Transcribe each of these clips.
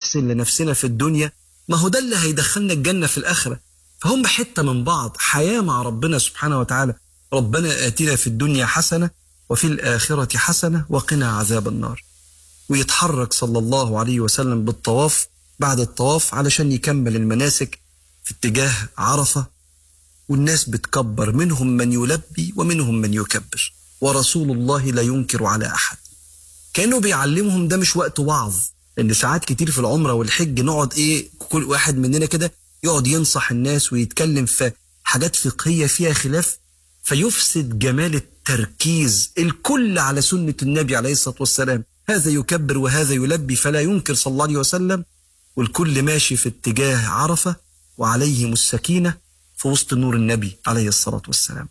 نحسن لنفسنا في الدنيا ما هو ده اللي هيدخلنا الجنة في الآخرة فهم حتة من بعض حياة مع ربنا سبحانه وتعالى ربنا آتنا في الدنيا حسنة وفي الآخرة حسنة وقنا عذاب النار ويتحرك صلى الله عليه وسلم بالطواف بعد الطواف علشان يكمل المناسك في اتجاه عرفة والناس بتكبر منهم من يلبي ومنهم من يكبر ورسول الله لا ينكر على أحد كانه بيعلمهم ده مش وقت وعظ لان ساعات كتير في العمره والحج نقعد ايه كل واحد مننا كده يقعد ينصح الناس ويتكلم في حاجات فقهيه فيها خلاف فيفسد جمال التركيز الكل على سنه النبي عليه الصلاه والسلام هذا يكبر وهذا يلبي فلا ينكر صلى الله عليه وسلم والكل ماشي في اتجاه عرفه وعليهم السكينه في وسط نور النبي عليه الصلاه والسلام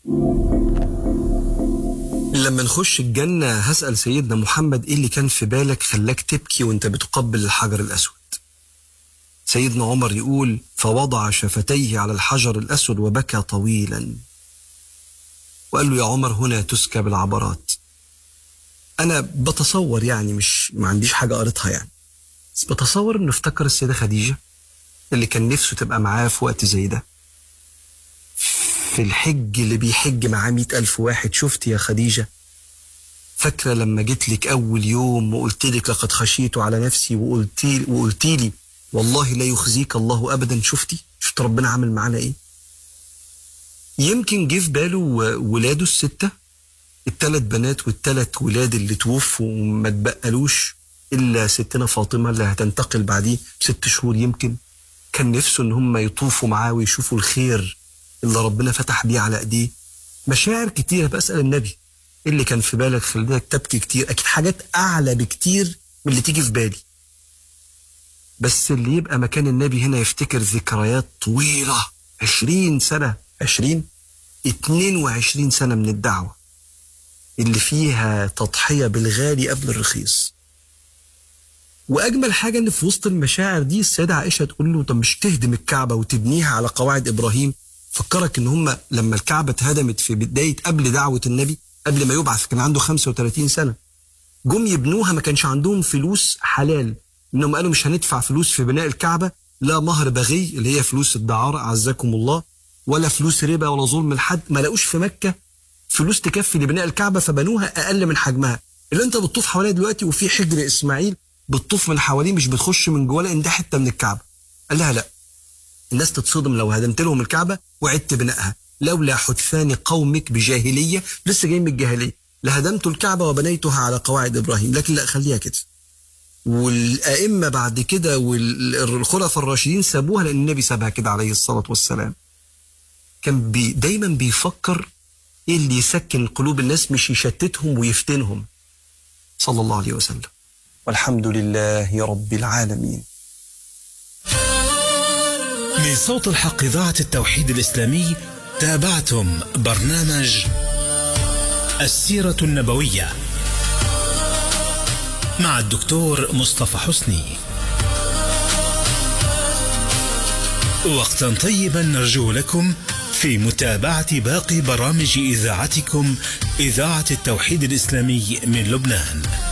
لما نخش الجنة هسأل سيدنا محمد إيه اللي كان في بالك خلاك تبكي وانت بتقبل الحجر الأسود سيدنا عمر يقول فوضع شفتيه على الحجر الأسود وبكى طويلا وقال له يا عمر هنا تسكب العبرات أنا بتصور يعني مش ما عنديش حاجة قريتها يعني بس بتصور إنه افتكر السيدة خديجة اللي كان نفسه تبقى معاه في وقت زي ده في الحج اللي بيحج معاه مئة ألف واحد شفت يا خديجة فاكرة لما جيت لك أول يوم وقلت لك لقد خشيت على نفسي وقلت وقلت لي والله لا يخزيك الله أبدا شفتي شفت ربنا عامل معانا إيه يمكن جه في باله ولاده الستة التلات بنات والتلات ولاد اللي توفوا وما تبقلوش إلا ستنا فاطمة اللي هتنتقل بعديه ست شهور يمكن كان نفسه إن هم يطوفوا معاه ويشوفوا الخير اللي ربنا فتح بيه على ايديه مشاعر كتيرة بسأل النبي ايه اللي كان في بالك خليتك تبكي كتير اكيد حاجات اعلى بكتير من اللي تيجي في بالي بس اللي يبقى مكان النبي هنا يفتكر ذكريات طويلة عشرين سنة عشرين اتنين وعشرين سنة من الدعوة اللي فيها تضحية بالغالي قبل الرخيص واجمل حاجه ان في وسط المشاعر دي السيده عائشه تقول له طب مش تهدم الكعبه وتبنيها على قواعد ابراهيم فكرك ان هم لما الكعبه اتهدمت في بدايه قبل دعوه النبي قبل ما يبعث كان عنده 35 سنه جم يبنوها ما كانش عندهم فلوس حلال انهم قالوا مش هندفع فلوس في بناء الكعبه لا مهر بغي اللي هي فلوس الدعاره اعزكم الله ولا فلوس ربا ولا ظلم لحد ما لقوش في مكه فلوس تكفي لبناء الكعبه فبنوها اقل من حجمها اللي انت بتطوف حواليها دلوقتي وفي حجر اسماعيل بتطوف من حواليه مش بتخش من جوه لان ده حته من الكعبه قال لها لا الناس تتصدم لو هدمت لهم الكعبه وعدت بنائها لولا حدثان قومك بجاهليه لسه جاي من الجاهليه لهدمت الكعبه وبنيتها على قواعد ابراهيم لكن لا خليها كده والائمه بعد كده والخلفاء الراشدين سابوها لان النبي سابها كده عليه الصلاه والسلام كان بي دايما بيفكر ايه اللي يسكن قلوب الناس مش يشتتهم ويفتنهم صلى الله عليه وسلم والحمد لله رب العالمين من صوت الحق إذاعة التوحيد الإسلامي تابعتم برنامج السيرة النبوية مع الدكتور مصطفى حسني وقتا طيبا نرجو لكم في متابعة باقي برامج إذاعتكم إذاعة التوحيد الإسلامي من لبنان